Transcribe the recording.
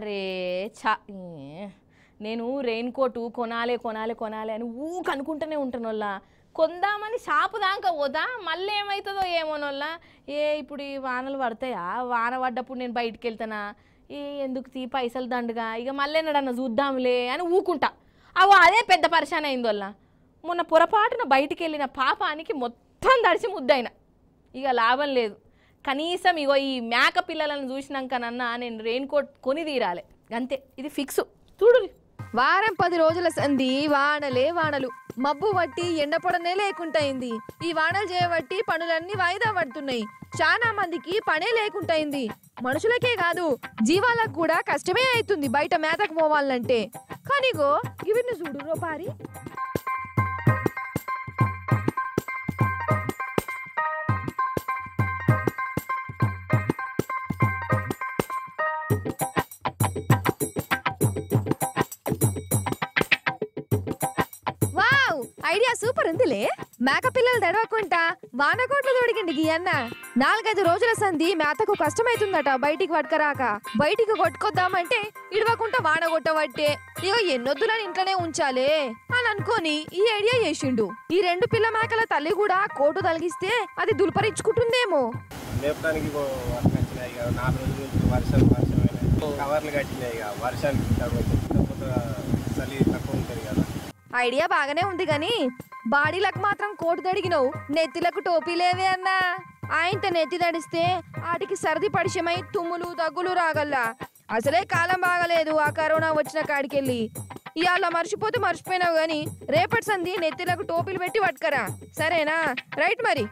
అరే చా ఏ, నేను రెయిన్ కోటు కొనాలి కొనాలి కొనాలి అని ఊక అనుకుంటూనే ఉంటాను వాళ్ళ కొందామని షాపు దాకా పోదా మళ్ళీ ఏమవుతుందో ఏమోనోళ్ళ ఏ ఇప్పుడు ఈ వానలు పడతాయా వాన పడ్డప్పుడు నేను బయటికి వెళ్తానా ఏ ఎందుకు తీ పైసలు దండుగా ఇక మళ్ళీ ఎన్నడన్నా చూద్దాంలే అని ఊకుంటా అవో అదే పెద్ద పరిశాన్ అయింది వల్ల మొన్న పొరపాటున బయటికి వెళ్ళిన పాపానికి మొత్తం దడిచి ముద్దయిన ఇక లాభం లేదు కనీసం ఇగో ఈ మేక పిల్లలను చూసినాకనన్నా నేను రెయిన్ కోట్ కొని తీరాలి అంతే ఇది ఫిక్స్ చూడు వారం పది రోజుల సంధి వానలే వానలు మబ్బు పట్టి ఎండపొడనే లేకుంటయింది ఈ వానలు చేయబట్టి పనులన్నీ వాయిదా పడుతున్నాయి చాలా మందికి పనే లేకుంటయింది మనుషులకే కాదు జీవాలకు కూడా కష్టమే అవుతుంది బయట మేతకు పోవాలంటే కానీగో ఇవిని చూడు రోపారి వావ్ ఐడియా సూపర్ ఉందిలే మేక పిల్లలు దడవకుంటా వానకోట్లు తోడికండి గీ అన్న నాలుగైదు రోజుల సంధి మేతకు కష్టమైతుందట బయటికి పట్టుకరాక బయటికి కొట్టుకొద్దామంటే ఇడవకుండా వాన కొట్టబట్టే ఇక ఎన్నొద్దులని ఇంట్లోనే ఉంచాలే అని అనుకొని ఈ ఐడియా చేసిండు ఈ రెండు పిల్ల మేకల తల్లి కూడా కోటు తలిగిస్తే అది దులపరించుకుంటుందేమో మేపడానికి ఇగో వర్షం వచ్చినాయి ఇక నాలుగు రోజుల నుంచి వర్షం వర్షం కవర్లు కట్టినాయి ఇక వర్షానికి తగ్గ చలి తక్కువ ఉంటుంది కదా ఐడియా బాగానే ఉంది గాని బాడీలకు మాత్రం కోటు తడిగినవు నెత్తిలకు టోపీ లేవే అన్నా ఆయనతో నెత్తి తడిస్తే వాటికి సర్ది పరిచయమై తుమ్ములు దగ్గులు రాగల్లా అసలే కాలం బాగలేదు ఆ కరోనా వచ్చిన కాడికెళ్ళి ఇవాళ మర్చిపోతే మర్చిపోయినావు గాని రేపటి సంధి నెత్తిలకు టోపీలు పెట్టి పట్టుకరా సరేనా రైట్ మరి